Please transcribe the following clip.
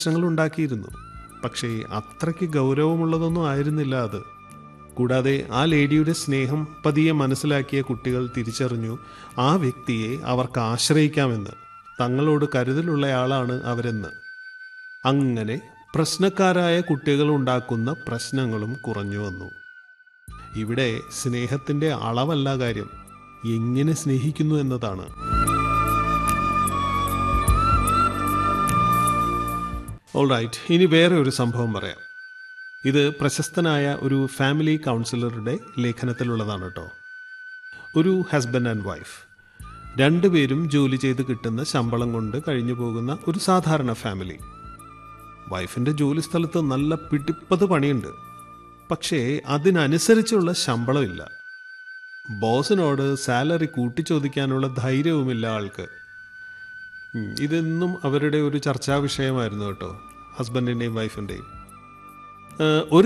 പ്രശ്നങ്ങൾ ഉണ്ടാക്കിയിരുന്നു പക്ഷേ അത്രയ്ക്ക് ഗൗരവമുള്ളതൊന്നും ആയിരുന്നില്ല അത് കൂടാതെ ആ ലേഡിയുടെ സ്നേഹം പതിയെ മനസ്സിലാക്കിയ കുട്ടികൾ തിരിച്ചറിഞ്ഞു ആ വ്യക്തിയെ അവർക്ക് ആശ്രയിക്കാമെന്ന് തങ്ങളോട് കരുതലുള്ളയാളാണ് അവരെന്ന് അങ്ങനെ പ്രശ്നക്കാരായ കുട്ടികൾ ഉണ്ടാക്കുന്ന പ്രശ്നങ്ങളും കുറഞ്ഞു വന്നു ഇവിടെ സ്നേഹത്തിൻ്റെ അളവല്ല കാര്യം എങ്ങനെ സ്നേഹിക്കുന്നു എന്നതാണ് ഓൾറൈറ്റ് ഇനി വേറെ ഒരു സംഭവം പറയാം ഇത് പ്രശസ്തനായ ഒരു ഫാമിലി കൗൺസിലറുടെ ലേഖനത്തിലുള്ളതാണ് കേട്ടോ ഒരു ഹസ്ബൻഡ് ആൻഡ് വൈഫ് രണ്ടുപേരും ജോലി ചെയ്ത് കിട്ടുന്ന ശമ്പളം കൊണ്ട് കഴിഞ്ഞു പോകുന്ന ഒരു സാധാരണ ഫാമിലി വൈഫിൻ്റെ ജോലി സ്ഥലത്ത് നല്ല പിടിപ്പത് പണിയുണ്ട് പക്ഷേ അതിനനുസരിച്ചുള്ള ശമ്പളമില്ല ബോസിനോട് സാലറി കൂട്ടിച്ചോദിക്കാനുള്ള ധൈര്യവുമില്ല ആൾക്ക് ഉം, ഇതെന്നും അവരുടെ ഒരു ചർച്ചാ വിഷയമായിരുന്നു കേട്ടോ ഹസ്ബൻഡിൻ്റെയും വൈഫിൻ്റെയും ഒരു